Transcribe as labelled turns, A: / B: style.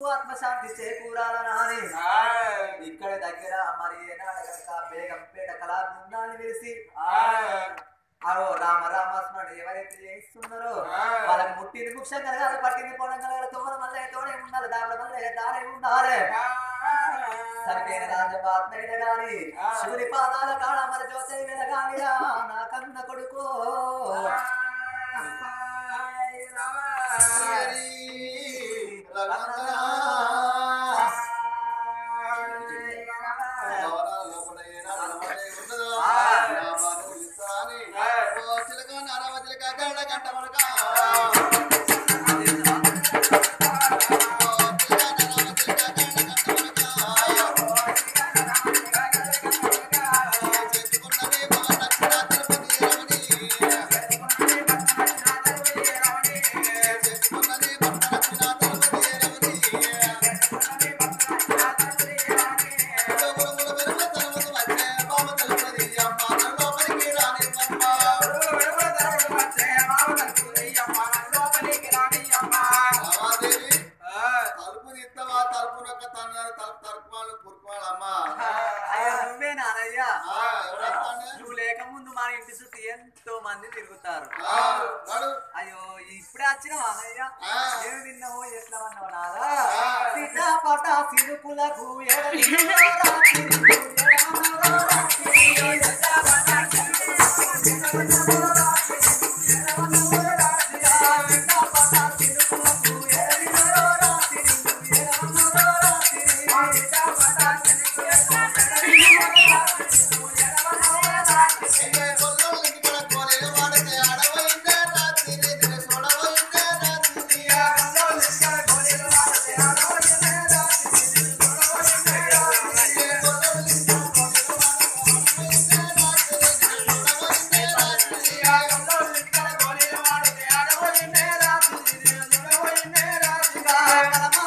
A: ఆత్మశాంతి చేకూరాలని ఇక్కడ దగ్గర మరి ఏనాడు గనక బేగంపేట కళా బృందాన్ని వేసి అరో రామ రామ స్మరణ ఎవరైతే చేస్తున్నారో వాళ్ళకి ముట్టింది ముక్ష కలగాలి పట్టింది పోవడం కలగాలి తోడ మళ్ళీ తోడే ఉండాలి దాపడ మళ్ళీ దారే ఉండాలి సరిపోయిన రాజపాత్మైన గాని శివుని పాదాల కాడ మరి జ్యోతి వెలగాలిరా నా కన్న కొడుకో
B: తలుపు తీస్తావా తలుపు నొక్క తన తలుపు తలుపుమాలు పురుకుమాలు అమ్మా
A: అయ్యా నువ్వే నానయ్య
B: ఆ, ఎవరొస్తాను?
A: నువ్వు లేక ముందు మా ఇంటి చుట్టూ ఎంతో మంది తిరుగుతారు
B: ఆ, నడు.
A: అయ్యో ఇప్పుడే వచ్చిన వానయ్య
B: ఆ.
A: ఏమి తిన్నావో ఎట్లా అన్నావు నాదా
B: ఆ.
A: సీతాపట సినుకులకు ఎడలిలో రాత్రి, ఎడమలో రాత్రి, సీతాపట సినుకులకు ఎడమలో రాత్రి, ఆ సీతాపట సినుకులకు ఎడలిలో రాత్రి, ఎడమలో రాత్రి, ఆ సీతాపట సినుకులకు ఎడలిలో రాత్రి, ఎడమలో రాత్రి.
B: ఏ గొల్లోళ్ళ ఇంటికాడ కోలేరు వాడితే ఆడవైందే రాత్రి, నిన్ను చూడవైందే రాత్రి.
A: ఆ గొల్లోళ్ళ ఇంటికాడ కోడెలు వాడితే ఆడవైందే రాత్రి, నిన్ను చూడవైందే రాత్రి.
B: ఏ గొల్లోళ్ళ ఇంటికాడ కోలేరు వాడితే ఆడవైందే రాత్రి, నిన్ను చూడవైందే రాత్రి.
A: ఆ గొల్లోళ్ళ ఇంటికాడ కోడెలు వాడితే ఆడవైందే రాత్రి, నిన్ను చూడవైందే రాత్రి. కలమా